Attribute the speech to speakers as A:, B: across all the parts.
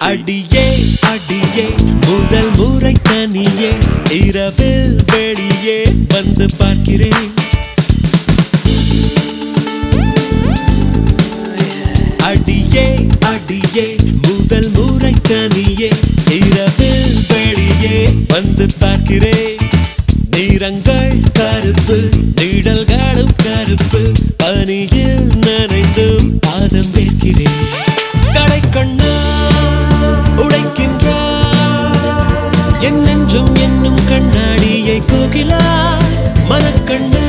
A: அடியே அடியே முதல் முறை தனியே இரவில் வெளியே வந்து பார்க்கிறேன் அடியே அடியே முதல் முறை தனியே இரவில் வெளியே வந்து பார்க்கிறேன் நிறங்கள் கருப்பு நிழல்களும் கருப்பு பனியில் நனைந்தும் பாதம் வைக்கிறேன் கடை கண்ணா உடைக்கின்றார் என் நெஞ்சம் என்னும் கண்ணாடியை கோகிலா மனக்கண்ணா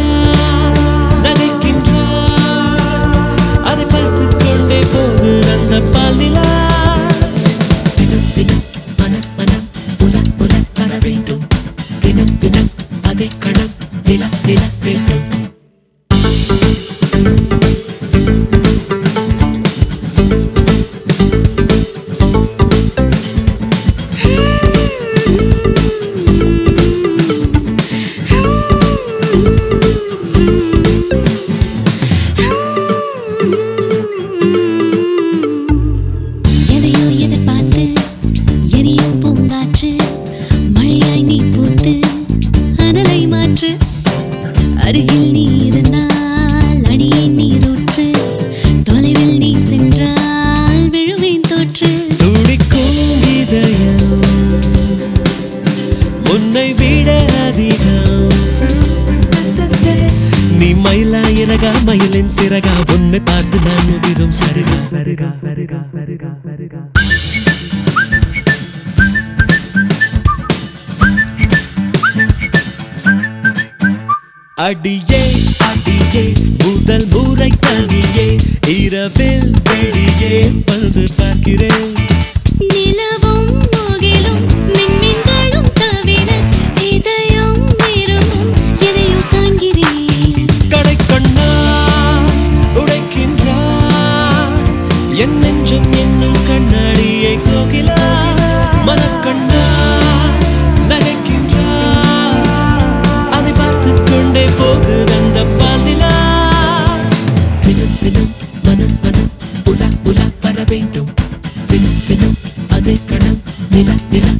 A: நகைக்கின்றார் அதை பார்த்து கொண்டே போகு அந்த பாலிலா தினம் தினம் மனம் மனம் உல உல வர வேண்டும் தினம் தினம் அதே கணம் நில நில வேண்டும்
B: எதையோ எதிர்பார்த்து எரியும் பூங்காற்று மழையாய் நீ பூத்து அனலை மாற்று அருகில் நீ இருந்தால் அடியே நீரூற்று தொலைவில் நீ சென்றால் விழுவேன் தோற்று
A: துடிக்கும் இதயம் உன்னை விட அதிகம் நீ மயிலா இறகா மயிலின் சிறகா உன்னை பார்த்து நான் உதிரும் சருகா அடியே அடியே முதல் முறை தனியே இரவில் வெளியே வந்து பார்க்கிறேன்
B: நிலவும் முகிலும் மின்மின்களும் தவிர இதயம் விரும்பும் எதையோ காண்கிறேன்
A: கடை கண்ணா உடைக்கின்றார் என் நெஞ்சம் என்னும் கண்ணாடியை கோகிலா மனக்கண்ணா நகைக்கின்றார் அதை பார்த்து கொண்டே போகுது அந்த பாலிலா தினம் தினம் மனம் மனம் உலா உலா வர வேண்டும் தினம் தினம் அதே கணம் நில நில